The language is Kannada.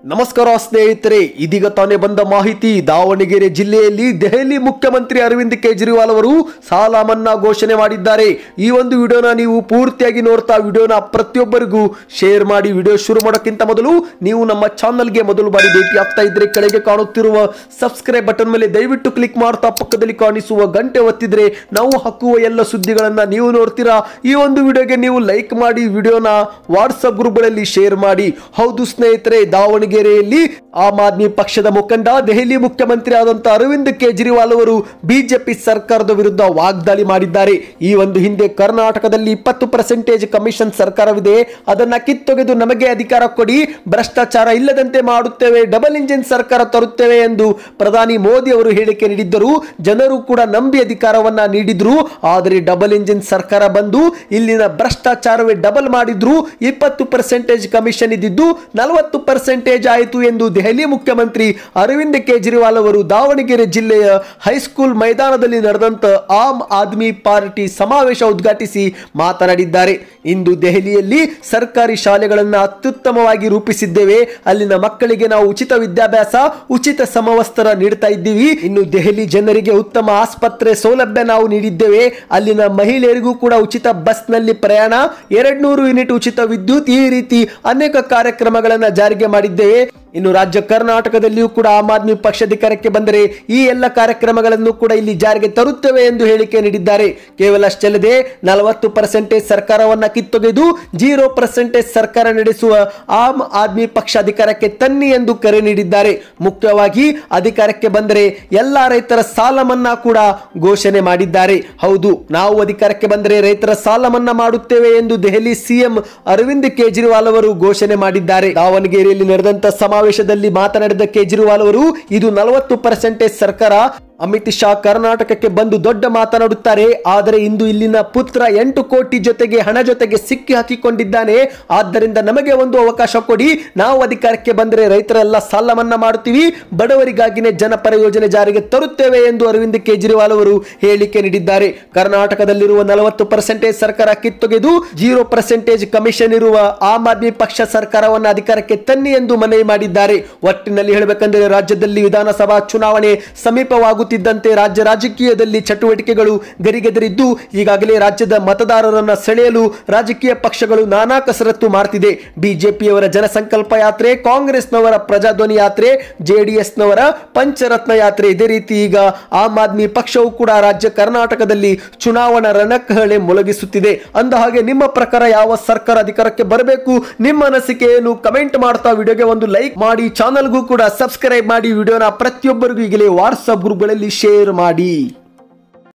ನಮಸ್ಕಾರ ಸ್ನೇಹಿತರೆ ಇದೀಗ ತಾನೇ ಬಂದ ಮಾಹಿತಿ ದಾವಣಗೆರೆ ಜಿಲ್ಲೆಯಲ್ಲಿ ದೆಹಲಿ ಮುಖ್ಯಮಂತ್ರಿ ಅರವಿಂದ್ ಕೇಜ್ರಿವಾಲ್ ಅವರು ಸಾಲ ಮನ್ನಾ ಘೋಷಣೆ ಮಾಡಿದ್ದಾರೆ ಈ ಒಂದು ವಿಡಿಯೋನ ನೀವು ಪೂರ್ತಿಯಾಗಿ ನೋಡ್ತಾ ವಿಡಿಯೋನ ಪ್ರತಿಯೊಬ್ಬರಿಗೂ ಶೇರ್ ಮಾಡಿ ವಿಡಿಯೋ ಶುರು ಮಾಡೋಕ್ಕಿಂತ ಮೊದಲು ನೀವು ನಮ್ಮ ಚಾನಲ್ಗೆ ಮೊದಲು ಬಾರಿ ಭೇಟಿ ಆಗ್ತಾ ಇದ್ರೆ ಕೆಳಗೆ ಕಾಣುತ್ತಿರುವ ಸಬ್ಸ್ಕ್ರೈಬ್ ಬಟನ್ ಮೇಲೆ ದಯವಿಟ್ಟು ಕ್ಲಿಕ್ ಮಾಡ್ತಾ ಪಕ್ಕದಲ್ಲಿ ಕಾಣಿಸುವ ಗಂಟೆ ಒತ್ತಿದ್ರೆ ನಾವು ಹಾಕುವ ಎಲ್ಲ ಸುದ್ದಿಗಳನ್ನ ನೀವು ನೋಡ್ತೀರಾ ಈ ಒಂದು ವಿಡಿಯೋಗೆ ನೀವು ಲೈಕ್ ಮಾಡಿ ವಿಡಿಯೋನ ವಾಟ್ಸಪ್ ಗ್ರೂಪ್ಗಳಲ್ಲಿ ಶೇರ್ ಮಾಡಿ ಹೌದು ಸ್ನೇಹಿತರೆ ದಾವಣಗೆರೆಯಲ್ಲಿ ಆಮ್ ಆದ್ಮಿ ಪಕ್ಷದ ಮುಖಂಡ ದೆಹಲಿ ಮುಖ್ಯಮಂತ್ರಿ ಆದಂತ ಅರವಿಂದ್ ಕೇಜ್ರಿವಾಲ್ ಅವರು ಬಿಜೆಪಿ ಸರ್ಕಾರದ ವಿರುದ್ಧ ವಾಗ್ದಾಳಿ ಮಾಡಿದ್ದಾರೆ ಈ ಒಂದು ಹಿಂದೆ ಕರ್ನಾಟಕದಲ್ಲಿ ಇಪ್ಪತ್ತು ಪರ್ಸೆಂಟೇಜ್ ಕಮಿಷನ್ ಸರ್ಕಾರವಿದೆ ಅದನ್ನ ಕಿತ್ತೊಗೆದು ನಮಗೆ ಅಧಿಕಾರ ಕೊಡಿ ಭ್ರಷ್ಟಾಚಾರ ಇಲ್ಲದಂತೆ ಮಾಡುತ್ತೇವೆ ಡಬಲ್ ಇಂಜಿನ್ ಸರ್ಕಾರ ತರುತ್ತೇವೆ ಎಂದು ಪ್ರಧಾನಿ ಮೋದಿ ಅವರು ಹೇಳಿಕೆ ನೀಡಿದ್ದರು ಜನರು ಕೂಡ ನಂಬಿ ಅಧಿಕಾರವನ್ನ ನೀಡಿದ್ರು ಆದರೆ ಡಬಲ್ ಇಂಜಿನ್ ಸರ್ಕಾರ ಬಂದು ಇಲ್ಲಿನ ಭ್ರಷ್ಟಾಚಾರವೇ ಡಬಲ್ ಮಾಡಿದ್ರು ಇಪ್ಪತ್ತು ಪರ್ಸೆಂಟೇಜ್ ಕಮಿಷನ್ ಇದ್ದಿದ್ದು ನಲವತ್ತು ಪರ್ಸೆಂಟೇಜ್ ಆಯಿತು ಎಂದು ದೆಹಲಿ ಮುಖ್ಯಮಂತ್ರಿ ಅರವಿಂದ್ ಕೇಜ್ರಿವಾಲ್ ಅವರು ದಾವಣಗೆರೆ ಜಿಲ್ಲೆಯ ಹೈಸ್ಕೂಲ್ ಮೈದಾನದಲ್ಲಿ ನಡೆದಂತ ಆಮ್ ಆದ್ಮಿ ಪಾರ್ಟಿ ಸಮಾವೇಶ ಉದ್ಘಾಟಿಸಿ ಮಾತನಾಡಿದ್ದಾರೆ ಇಂದು ದೆಹಲಿಯಲ್ಲಿ ಸರ್ಕಾರಿ ಶಾಲೆಗಳನ್ನು ಅತ್ಯುತ್ತಮವಾಗಿ ರೂಪಿಸಿದ್ದೇವೆ ಅಲ್ಲಿನ ಮಕ್ಕಳಿಗೆ ನಾವು ಉಚಿತ ವಿದ್ಯಾಭ್ಯಾಸ ಉಚಿತ ಸಮವಸ್ತ್ರ ನೀಡ್ತಾ ಇದ್ದೀವಿ ಇನ್ನು ದೆಹಲಿ ಜನರಿಗೆ ಉತ್ತಮ ಆಸ್ಪತ್ರೆ ಸೌಲಭ್ಯ ನಾವು ನೀಡಿದ್ದೇವೆ ಅಲ್ಲಿನ ಮಹಿಳೆಯರಿಗೂ ಕೂಡ ಉಚಿತ ಬಸ್ನಲ್ಲಿ ಪ್ರಯಾಣ ಎರಡ್ ನೂರು ಯೂನಿಟ್ ಉಚಿತ ವಿದ್ಯುತ್ ಈ ರೀತಿ ಅನೇಕ ಕಾರ್ಯಕ್ರಮಗಳನ್ನು ಜಾರಿಗೆ ಮಾಡಿದ್ದೇವೆ ಇನ್ನು ರಾಜ್ಯ ಕರ್ನಾಟಕದಲ್ಲಿಯೂ ಕೂಡ ಆಮ್ ಆದ್ಮಿ ಪಕ್ಷ ಅಧಿಕಾರಕ್ಕೆ ಬಂದರೆ ಈ ಎಲ್ಲ ಕಾರ್ಯಕ್ರಮಗಳನ್ನು ಕೂಡ ಇಲ್ಲಿ ಜಾರಿಗೆ ತರುತ್ತೇವೆ ಎಂದು ಹೇಳಿಕೆ ನೀಡಿದ್ದಾರೆ ಕೇವಲ ಅಷ್ಟಲ್ಲದೆ ನಲವತ್ತು ಪರ್ಸೆಂಟೇಜ್ ಸರ್ಕಾರವನ್ನ ಕಿತ್ತೊಗೆದು ಜೀರೋ ಪರ್ಸೆಂಟೇಜ್ ಸರ್ಕಾರ ನಡೆಸುವ ಆಮ್ ಆದ್ಮಿ ಪಕ್ಷ ಅಧಿಕಾರಕ್ಕೆ ತನ್ನಿ ಎಂದು ಕರೆ ನೀಡಿದ್ದಾರೆ ಮುಖ್ಯವಾಗಿ ಅಧಿಕಾರಕ್ಕೆ ಬಂದರೆ ಎಲ್ಲ ರೈತರ ಸಾಲ ಮನ್ನಾ ಕೂಡ ಘೋಷಣೆ ಮಾಡಿದ್ದಾರೆ ಹೌದು ನಾವು ಅಧಿಕಾರಕ್ಕೆ ಬಂದರೆ ರೈತರ ಸಾಲ ಮನ್ನಾ ಮಾಡುತ್ತೇವೆ ಎಂದು ದೆಹಲಿ ಸಿಎಂ ಅರವಿಂದ್ ಕೇಜ್ರಿವಾಲ್ ಅವರು ಘೋಷಣೆ ಮಾಡಿದ್ದಾರೆ ದಾವಣಗೆರೆಯಲ್ಲಿ ನಡೆದಂತ ಸಮಾವೇಶದಲ್ಲಿ ಮಾತನಾಡಿದ ಕೇಜ್ರಿವಾಲ್ ಅವರು ಇದು ನಲವತ್ತು ಪರ್ಸೆಂಟೇಜ್ ಸರ್ಕಾರ ಅಮಿತ್ ಶಾ ಕರ್ನಾಟಕಕ್ಕೆ ಬಂದು ದೊಡ್ಡ ಮಾತನಾಡುತ್ತಾರೆ ಆದರೆ ಇಂದು ಇಲ್ಲಿನ ಪುತ್ರ ಎಂಟು ಕೋಟಿ ಜೊತೆಗೆ ಹಣ ಜೊತೆಗೆ ಸಿಕ್ಕಿ ಹಾಕಿಕೊಂಡಿದ್ದಾನೆ ಆದ್ದರಿಂದ ನಮಗೆ ಒಂದು ಅವಕಾಶ ಕೊಡಿ ನಾವು ಅಧಿಕಾರಕ್ಕೆ ಬಂದರೆ ರೈತರೆಲ್ಲ ಸಾಲ ಮನ್ನಾ ಮಾಡುತ್ತೀವಿ ಬಡವರಿಗಾಗಿನೇ ಜನಪರ ಯೋಜನೆ ಜಾರಿಗೆ ತರುತ್ತೇವೆ ಎಂದು ಅರವಿಂದ್ ಕೇಜ್ರಿವಾಲ್ ಅವರು ಹೇಳಿಕೆ ನೀಡಿದ್ದಾರೆ ಕರ್ನಾಟಕದಲ್ಲಿರುವ ನಲವತ್ತು ಪರ್ಸೆಂಟೇಜ್ ಸರ್ಕಾರ ಕಿತ್ತೊಗೆದು ಜೀರೋ ಪರ್ಸೆಂಟೇಜ್ ಕಮಿಷನ್ ಇರುವ ಆಮ್ ಆದ್ಮಿ ಪಕ್ಷ ಸರ್ಕಾರವನ್ನು ಅಧಿಕಾರಕ್ಕೆ ತನ್ನಿ ಎಂದು ಮನವಿ ಮಾಡಿದ್ದಾರೆ ಒಟ್ಟಿನಲ್ಲಿ ಹೇಳಬೇಕೆಂದರೆ ರಾಜ್ಯದಲ್ಲಿ ವಿಧಾನಸಭಾ ಚುನಾವಣೆ ಸಮೀಪವಾಗುತ್ತಿದ್ದಂತೆ ರಾಜ್ಯ ರಾಜಕೀಯದಲ್ಲಿ ಚಟುವಟಿಕೆಗಳು ಗರಿಗೆದರಿದ್ದು ಈಗಾಗಲೇ ರಾಜ್ಯದ ಮತದಾರರನ್ನ ಸೆಳೆಯಲು ರಾಜಕೀಯ ಪಕ್ಷಗಳು ನಾನಾ ಕಸರತ್ತು ಮಾಡ್ತಿದೆ ಬಿಜೆಪಿಯವರ ಜನಸಂಕಲ್ಪ ಯಾತ್ರೆ ಕಾಂಗ್ರೆಸ್ನವರ ಪ್ರಜಾಧ್ವನಿ ಯಾತ್ರೆ ಜೆಡಿಎಸ್ನವರ ಪಂಚರತ್ನ ಯಾತ್ರೆ ಇದೇ ರೀತಿ ಈಗ ಆಮ್ ಆದ್ಮಿ ಪಕ್ಷವು ಕೂಡ ರಾಜ್ಯ ಕರ್ನಾಟಕದಲ್ಲಿ ಚುನಾವಣಾ ರಣಕಹಳೆ ಮೊಳಗಿಸುತ್ತಿದೆ ಅಂದ ಹಾಗೆ ನಿಮ್ಮ ಪ್ರಕಾರ ಯಾವ ಸರ್ಕಾರ ಅಧಿಕಾರಕ್ಕೆ ಬರಬೇಕು ನಿಮ್ಮ ಅನಿಸಿಕೆ ಏನು ಕಮೆಂಟ್ ಮಾಡ್ತಾ ವಿಡಿಯೋಗೆ ಒಂದು ಲೈಕ್ ಮಾಡಿ ಚಾನಲ್ಗೂ ಕೂಡ ಸಬ್ಸ್ಕ್ರೈಬ್ ಮಾಡಿ ವಿಡಿಯೋನ ಪ್ರತಿಯೊಬ್ಬರಿಗೂ ಈಗಲೇ ವಾಟ್ಸ್ಆಪ್ ಗ್ರೂಪ್ಗಳಲ್ಲಿ ಶೇರ್ ಮಾಡಿ